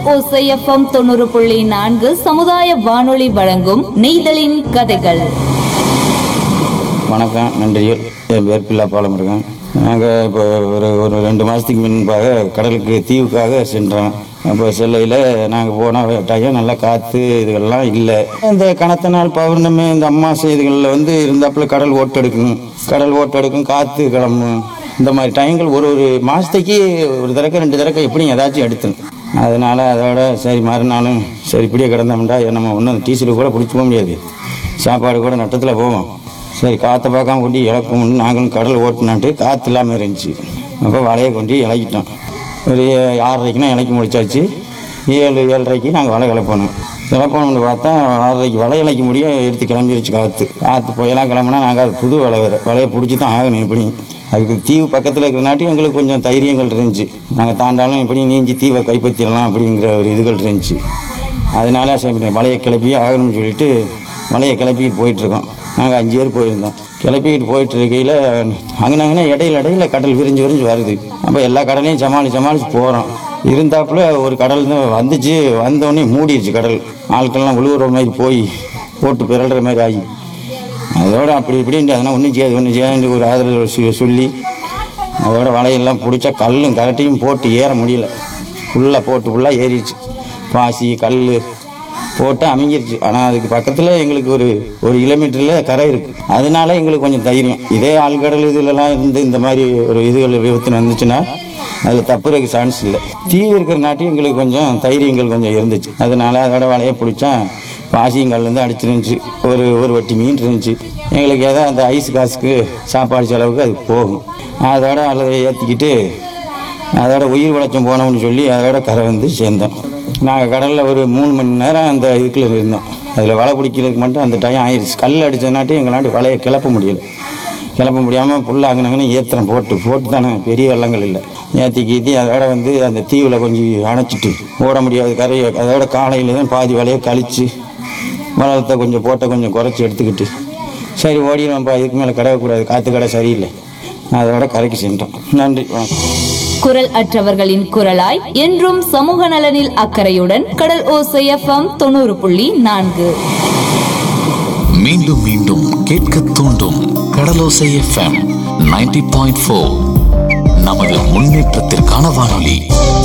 ஓசைஎஃப்எம் தொண்ணூறு புள்ளி நான்கு சமுதாய வானொலி வழங்கும் நெய்தலின் கதைகள் வணக்கம் நன்றிகள் என் பேர் பில்லா பாலமுருகன் நாங்கள் இப்போ ஒரு ஒரு ரெண்டு மாதத்துக்கு முன்பாக கடலுக்கு தீவுக்காக சென்றோம் அப்போ செல்லையில் நாங்கள் போன டைம் நல்லா காற்று இதுகள்லாம் இல்லை இந்த கனத்த நாள் பௌர்ணமி இந்த அம்மாசை இதுகளில் வந்து இருந்தாப்புல கடல் ஓட்டெடுக்கும் கடல் ஓட்டெடுக்கும் காற்று கிளம்பும் இந்த மாதிரி டைங்கள் ஒரு ஒரு மாதத்துக்கு ஒரு தடவை ரெண்டு தடவை எப்படி ஏதாச்சும் எடுத்துரும் அதனால் அதோட சரி மறுநாளும் சரி இப்படியே கிடந்தோம்டா நம்ம ஒன்றும் டீசல் கூட பிடிச்சி போக முடியாது சாப்பாடு கூட நட்டத்தில் போவோம் சரி காற்றை பார்க்காம கொண்டு இழக்கணும்னு நாங்களும் கடல் ஓட்டினான்ட்டு காற்று இல்லாமல் இருந்துச்சு அப்போ வலையை கொண்டு இலக்கிட்டோம் ஒரு ஆறரைக்குனா இலக்கி முடிச்சாச்சு ஏழு ஏழரைக்கு நாங்கள் வலை கிளப்பணும் கிளப்பணும்னு பார்த்தா ஆறரைக்கு வலை இலக்க முடிய எடுத்து கிளம்பிருச்சு காற்று காற்று புயலாம் கிளம்புனா நாங்கள் அது புது வலை வேறு வலையை பிடிச்சி தான் ஆகணும் எப்படி அதுக்கு தீவு பக்கத்தில் இருக்கிறனாட்டி எங்களுக்கு கொஞ்சம் தைரியங்கள் இருந்துச்சு நாங்கள் தாண்டாலும் எப்படி நீஞ்சி தீவை கைப்பற்றிடலாம் அப்படிங்கிற ஒரு இதுகள் இருந்துச்சு அதனால சரி மலையை கிளப்பி ஆகணும்னு சொல்லிட்டு மலையை கிளப்பிட்டு போயிட்டுருக்கோம் நாங்கள் அஞ்சு பேர் போயிருந்தோம் கிளப்பிக்கிட்டு போயிட்டு இருக்கையில் அங்கனங்கன்னா இடையில இடையில கடல் விரிஞ்சு விரிஞ்சு வருது அப்போ எல்லா கடலையும் சமாளி சமாளித்து போகிறோம் இருந்தாப்புல ஒரு கடல் தான் வந்துச்சு வந்தோடனே மூடிடுச்சு கடல் ஆட்கள்லாம் விழுவுற மாதிரி போய் போட்டு பிறல்ற மாதிரி ஆகி அதோட அப்படி இப்படின்ட்டு அதெல்லாம் ஒன்றும் செய்யாது ஒன்றும் செய்யாது ஒரு ஆதரவு சொ- சொல்லி அதோட வலையெல்லாம் பிடிச்சா கல்லும் கரட்டையும் போட்டு ஏற முடியல ஃபுல்லாக போட்டு ஃபுல்லாக ஏறிடுச்சு பாசி கல் போட்டு அமைங்கிருச்சு ஆனால் அதுக்கு பக்கத்தில் எங்களுக்கு ஒரு ஒரு கிலோமீட்டரில் கரை இருக்குது அதனால எங்களுக்கு கொஞ்சம் தைரியம் இதே ஆழ்கடல் இதுலலாம் இருந்து இந்த மாதிரி ஒரு இதுகள் விபத்து வந்துச்சுன்னா அதில் தப்புறதுக்கு சான்ஸ் இல்லை தீவு இருக்கிற நாட்டி எங்களுக்கு கொஞ்சம் தைரியங்கள் கொஞ்சம் இருந்துச்சு அதனால அதோட வலையை பிடிச்சா பாசியங்கள் வந்து அடிச்சிருந்துச்சு ஒரு ஒரு வட்டி மீன் இருந்துச்சு எங்களுக்கு ஏதோ அந்த ஐஸ் காசுக்கு சாப்பாடு செலவுக்கு அது போகும் அதோட அதை ஏற்றிக்கிட்டு அதோட உயிர் வளச்சம் போனோம்னு சொல்லி அதோட கரை வந்து சேர்ந்தோம் நாங்கள் கடலில் ஒரு மூணு மணி நேரம் அந்த இதுக்குள்ள இருந்தோம் அதில் வலை பிடிக்கிறதுக்கு மட்டும் அந்த டைம் ஆயிடுச்சு கல் அடித்ததுனாட்டி எங்களாண்டி வலையை கிளப்ப முடியல கிளப்ப முடியாமல் புல்லாங்கினாங்கன்னு ஏத்திரம் போட்டு போட்டு தானே பெரிய வெள்ளங்கள் இல்லை ஏற்றி கீத்தி அதோட வந்து அந்த தீவில் கொஞ்சம் அணைச்சிட்டு ஓட முடியாது கரையை அதோட காலையில் தான் பாதி வலையை கழித்து வளத்தை கொஞ்சம் போட்ட கொஞ்சம் குறைச்சி எடுத்துக்கிட்டு சரி ஓடிடுவோம்ப்பா இதுக்கு மேலே கிடக்கக்கூடாது காற்று கடை சரியில்லை அதோட கரைக்கு சென்றோம் நன்றி வணக்கம் குரல் அற்றவர்களின் குரலாய் என்றும் சமூக நலனில் அக்கறையுடன் கடல் ஓசைஎஃப்எம் தொண்ணூறு புள்ளி நான்கு மீண்டும் மீண்டும் கேட்க தூண்டும் கடலோசை எஃப்எம் 90.4 பாயிண்ட் நமது முன்னேற்றத்திற்கான வானொலி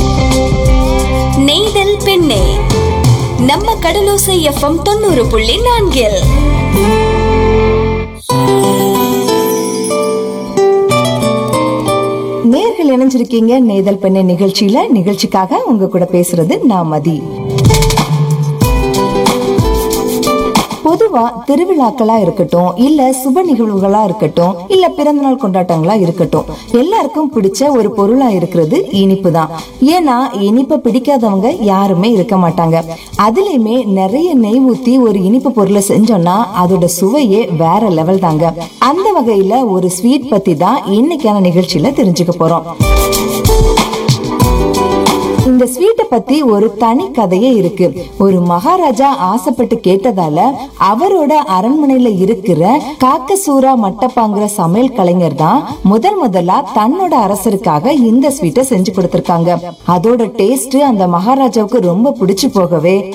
நெய்தல் பெண்ணே நம்ம கடலோசை எஃப்எம் தொண்ணூறு புள்ளி நான்கில் நேர்கள் இணைஞ்சிருக்கீங்க நேதல் பெண்ணை நிகழ்ச்சியில நிகழ்ச்சிக்காக உங்க கூட பேசுறது நான் மதி பொதுவா திருவிழாக்களா இருக்கட்டும் இல்ல சுப நிகழ்வுகளா இருக்கட்டும் இல்ல பிறந்தநாள் கொண்டாட்டங்களா இருக்கட்டும் எல்லாருக்கும் பிடிச்ச ஒரு பொருளா இருக்கிறது இனிப்பு தான் ஏன்னா இனிப்பை பிடிக்காதவங்க யாருமே இருக்க மாட்டாங்க அதுலயுமே நிறைய நெய் ஊத்தி ஒரு இனிப்பு பொருளை செஞ்சோம்னா அதோட சுவையே வேற லெவல் தாங்க அந்த வகையில ஒரு ஸ்வீட் பத்தி தான் இன்னைக்கான நிகழ்ச்சியில தெரிஞ்சுக்க போறோம் இந்த ஸ்வீட்டை பத்தி ஒரு தனி கதையே இருக்கு ஒரு மகாராஜா ஆசைப்பட்டு கேட்டதால அவரோட அரண்மனையில இருக்கிற காக்கசூரா மட்டப்பாங்கிற சமையல் கலைஞர் தான் முதல் முதலா தன்னோட அரசருக்காக இந்த ஸ்வீட்டை செஞ்சு கொடுத்திருக்காங்க அதோட டேஸ்ட் அந்த மகாராஜாவுக்கு ரொம்ப பிடிச்சு போகவே